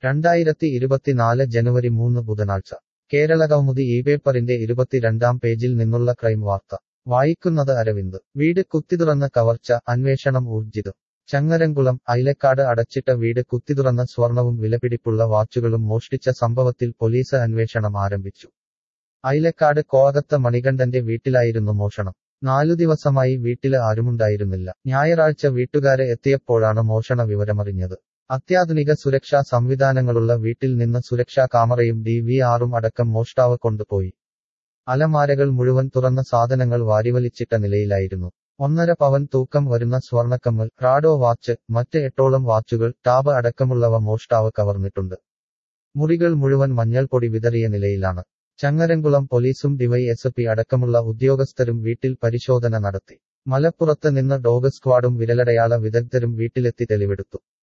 രണ്ടായിരത്തി ഇരുപത്തിനാല് ജനുവരി മൂന്ന് ബുധനാഴ്ച കേരളകൗമുദി ഈ പേപ്പറിന്റെ ഇരുപത്തിരണ്ടാം പേജിൽ നിന്നുള്ള ക്രൈം വാർത്ത വായിക്കുന്നത് അരവിന്ദ് വീട് കുത്തിതുറന്ന കവർച്ച അന്വേഷണം ഊർജിതം ചങ്ങരംകുളം അയിലക്കാട് അടച്ചിട്ട വീട് കുത്തിതുറന്ന സ്വർണവും വിലപിടിപ്പുള്ള വാച്ചുകളും മോഷ്ടിച്ച സംഭവത്തിൽ പോലീസ് അന്വേഷണം ആരംഭിച്ചു അയിലക്കാട് കോകത്ത മണികണ്ഠന്റെ വീട്ടിലായിരുന്നു മോഷണം നാലു ദിവസമായി വീട്ടില് ആരുമുണ്ടായിരുന്നില്ല ഞായറാഴ്ച വീട്ടുകാരെ എത്തിയപ്പോഴാണ് മോഷണ വിവരമറിഞ്ഞത് അത്യാധുനിക സുരക്ഷാ സംവിധാനങ്ങളുള്ള വീട്ടിൽ നിന്ന് സുരക്ഷാ കാമറയും ഡി വി ആറും അടക്കം മോഷ്ടാവ് കൊണ്ടുപോയി അലമാരകൾ മുഴുവൻ തുറന്ന സാധനങ്ങൾ വാരിവലിച്ചിട്ട നിലയിലായിരുന്നു ഒന്നര പവൻ തൂക്കം വരുന്ന സ്വർണക്കമ്മൽ റാഡോ വാച്ച് മറ്റ് എട്ടോളം വാച്ചുകൾ ടാബ് അടക്കമുള്ളവ മോഷ്ടാവ് കവർന്നിട്ടുണ്ട് മുറികൾ മുഴുവൻ മഞ്ഞൾപ്പൊടി വിതറിയ നിലയിലാണ് ചങ്ങരംകുളം പോലീസും ഡിവൈഎസ്പി അടക്കമുള്ള ഉദ്യോഗസ്ഥരും വീട്ടിൽ പരിശോധന നടത്തി മലപ്പുറത്ത് നിന്ന് ഡോഗ് സ്ക്വാഡും വിരലടയാള വിദഗ്ധരും വീട്ടിലെത്തി തെളിവെടുത്തു